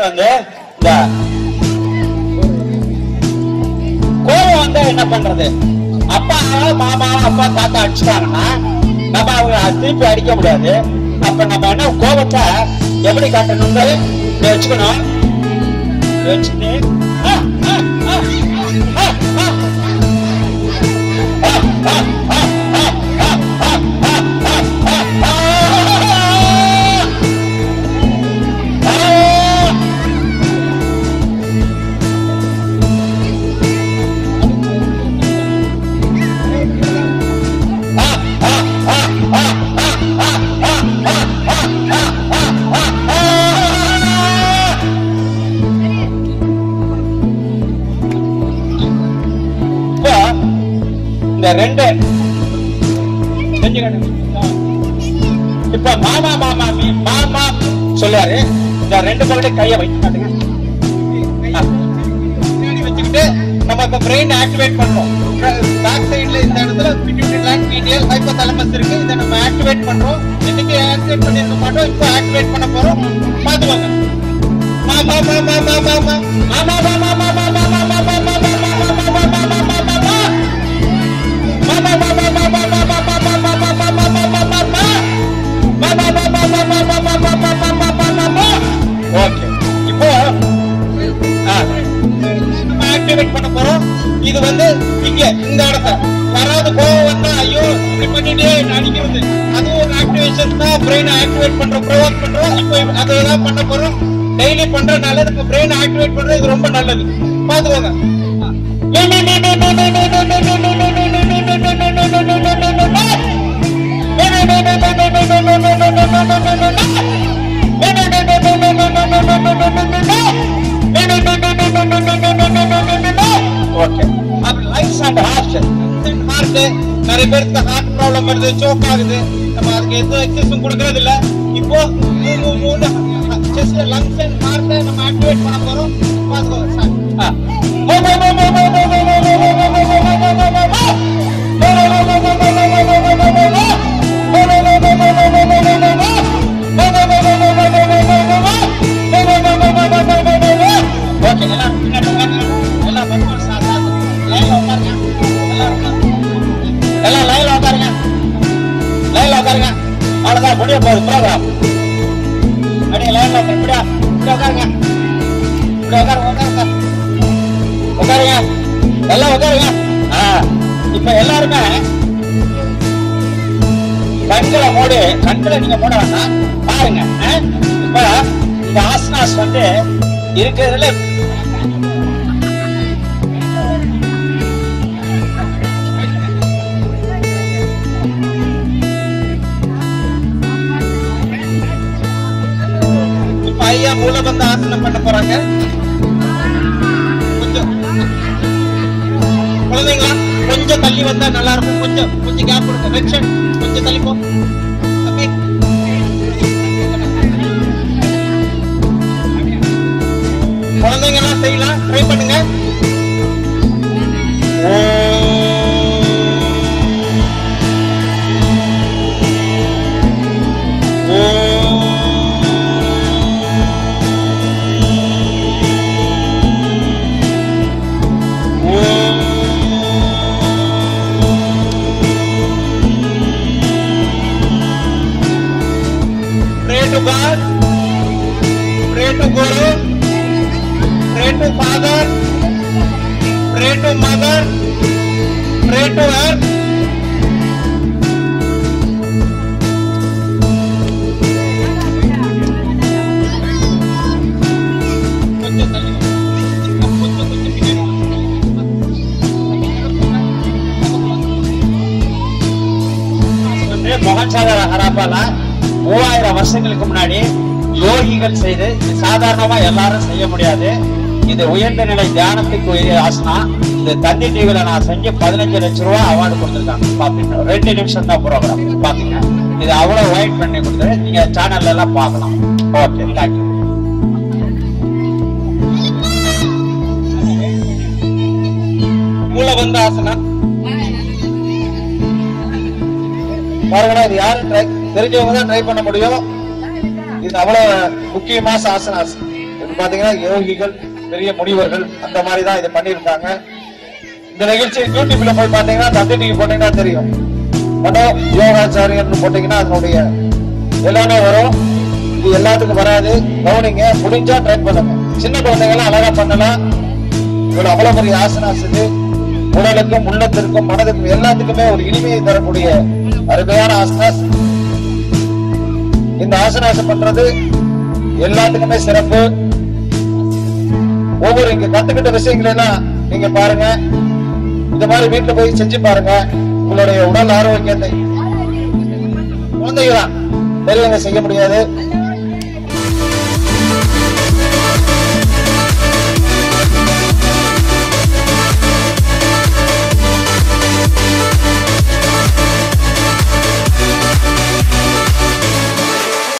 அடுத்து வந்து இந்த கோவம் வந்தா என்ன பண்றது அப்பா மாமா அப்பா தாத்தா அடிச்சுட்டாங்கன்னா நம்ம அவங்க திருப்பி அடிக்க முடியாது அப்ப நம்ம என்ன கோபத்தை எப்படி காட்டணும்னு இப்படி வச்சுக்கணும் இப்படி வச்சுட்டு ஆ, ஆ, ஆ, ஆ, ஆ. ஆ, ஆ, ஆ, ஆ, ஆ, ஆ, ஆ, ஆ, ஆ, ஆ. ஆ. இப்போ இந்த ரெண்டு செஞ்சுக்கணும். இப்ப மாமா மாமா மீ மாமா சொல்லாரு இந்த ரெண்டு பக்கத்தையும் கையை வைக்க மாட்டேங்க பின்னாடி வச்சுக்கிட்டு நம்ம இப்ப பிரெயின் ஆக்டிவேட் பண்றோம் பேக் சைடுல இந்த இடத்துல பிட்யூட்டரி கிளாண்ட் மீடியல் ஹைப்போதாலமஸ் இருக்கு இதை நம்ம ஆக்டிவேட் பண்றோம் இன்னைக்கு ஆக்டிவேட் பண்ணிருக்க மாட்டோம் இப்போ ஆக்டிவேட் பண்ண போறோம் பாத்துக்கோங்க மாமா மாமா மாமா மாமா மாமா மாமா மாமா மாமா மாமா மாமா மாமா மாமா ஓகே இப்போ ஆ, நம்ம ஆக்டிவேட் பண்ண போறோம் இது வந்து இங்க இந்த இடத்த யாராவது கோவம் வந்தா ஐயோ இப்படி பண்ணிட்டே அடிக்கிறது அதுவும் ஒரு ஆக்டிவேஷன் தான் பிரெயின் ஆக்டிவேட் பண்றோம் ப்ரோவோக் பண்றோம் இப்போ அதை தான் பண்ண போறோம் டெய்லி பண்றதுனால நம்ம பிரெயின் ஆக்டிவேட் பண்றது இது ரொம்ப நல்லது பாத்துக்கோங்க ஓகே அப்புறம் லைஃப்ஸ் அண்ட் ஹார்ட் ஹார்ட் நிறைய பேருக்கு ஹார்ட் ப்ராப்ளம் வருது சோக் ஆகுது நம்ம அதுக்கு எந்த எக்ஸஸும் கொடுக்கறது இல்ல இப்போ மூணு மூணு செஸ்ட் லங்ஸ் அண்ட் ஹார்ட்டை நம்ம ஆக்டிவேட் பண்ண போறோம் பாத்துக்கோங்க சார் ஆ. ஓகே எல்லாம் பின்னாடி உட்காருங்க. எல்லாம் பக்கம் சா- சா- லைன்ல உட்காருங்க. எல்லாம் உட்காருங்க. எல்லாம் லைன்ல உட்காருங்க. லைன்ல உட்காருங்க. அவ்வளவுதான் முடிய போகுது ப்ரோக்ராம் அப்படியே லைன்ல உட்காரு இப்படியா இப்படி உட்காருங்க இப்படி உட்காருங்க உட்காருங்க உட்காருங்க எல்லாம் உட்காருங்க ஆ, இப்ப எல்லாருமே கண்களை மூடி கண்களை நீங்க மூட வேண்டாம் பாருங்க ஆ? இப்ப இந்த ஆசனாஸ் வந்து இருக்கிறதுல இப்ப ஐயா மூலபந்த ஆசனம் பண்ண போறாங்க கொஞ்சம் குழந்தைங்களா கொஞ்சம் தள்ளி வந்தா நல்லா இருக்கும் கொஞ்சம் கொஞ்சம் கேப் கொடுங்க ரெக்ஷன் கொஞ்சம் தள்ளி போ தம்பி. குழந்தைங்கலாம் செய்யலாம் ட்ரை பண்ணுங்க Pray to God. Pray to Guru. Pray to Father. Pray to Mother. Pray to Earth. கொஞ்சம் தள்ளி வா. கொஞ்சம் கொஞ்சம் பின்னாடி வந்து மொகன்சாகர ஹராப்பால மூவாயிரம் வருஷங்களுக்கு முன்னாடி யோகிகள் செய்து இது சாதாரணமா எல்லாரும் செய்ய முடியாது இது உயர்ந்த நிலை தியானத்துக்கு உரிய ஆசனா இந்த தந்தி டிவில நான் செஞ்சு பதினஞ்சு லட்சம் ரூபாய் அவார்டு கொடுத்துருக்காங்க பாத்தீங்கன்னா ரெண்டு நிமிஷம் தான் ப்ரோக்ராம் பாத்தீங்க இது அவ்வளவு ஒயிட் பண்ணி கொடுத்துரு நீங்க சேனல்ல எல்லாம் பார்க்கலாம் ஓகே தேங்க்யூ மூலபந்த ஆசனம் பாருங்கடா இது யாரும் ட்ரை தெரிஞ்சவங்க தான் ட்ரை பண்ண முடியும் இது அவ்வளவு முக்கியமான ஆசனாஸ் இப்ப பாத்தீங்கன்னா யோகிகள் பெரிய முனிவர்கள் அந்த மாதிரி தான் இதை பண்ணியிருக்காங்க இந்த நிகழ்ச்சி யூடியூப்ல போய் பாத்தீங்கன்னா தந்தை டிவி போட்டீங்கன்னா தெரியும் மனோ யோகாச்சாரியர்னு போட்டீங்கன்னா அதனுடைய எல்லாமே வரும் இது எல்லாத்துக்கும் வராது கவனிங்க முடிஞ்சா ட்ரை பண்ணுங்க சின்ன குழந்தைங்க எல்லாம் அழகா பண்ணலாம் இவ்வளவு அவ்வளவு பெரிய ஆசனாஸ் இது உடலுக்கும் உள்ளத்திற்கும் மனதுக்கும் எல்லாத்துக்குமே ஒரு இனிமையை தரக்கூடிய அருமையான ஆசனாஸ் இந்த ஆசனாசம் பண்றது எல்லாத்துக்குமே சிறப்பு ஒவ்வொரு இங்க கத்துக்கிட்ட விஷயங்களை எல்லாம் நீங்க பாருங்க இந்த மாதிரி வீட்டுல போய் செஞ்சு பாருங்க உங்களுடைய உடல் ஆரோக்கியத்தை குழந்தைங்க தான் பெரியவங்க செய்ய முடியாது